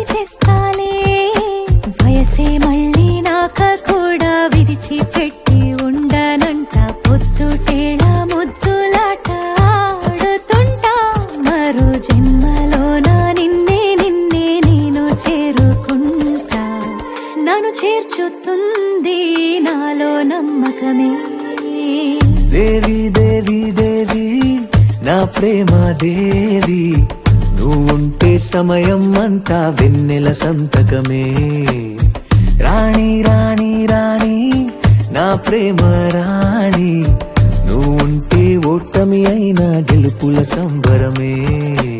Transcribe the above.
తెస్తాలే వయసే మళ్ళీ నాక కూడా విడిచిపెట్టి ఉండనంట పొద్దుటేళ ముద్దులాట ఆడుతుంటా మరో జన్మలోన నిన్నే నిన్నే నేను చేరుకుంటా నన్ను చేర్చుతుంది నాలో నమ్మకమే దేవి దేవి దేవి నా ప్రేమ దేవి నువ్వుంటే సమయం అంతా వెన్నెల సంతకమే రాణి రాణి రాణి నా ప్రేమ రాణి నువ్వుంటే ఓటమి అయిన గెలుపుల సంబరమే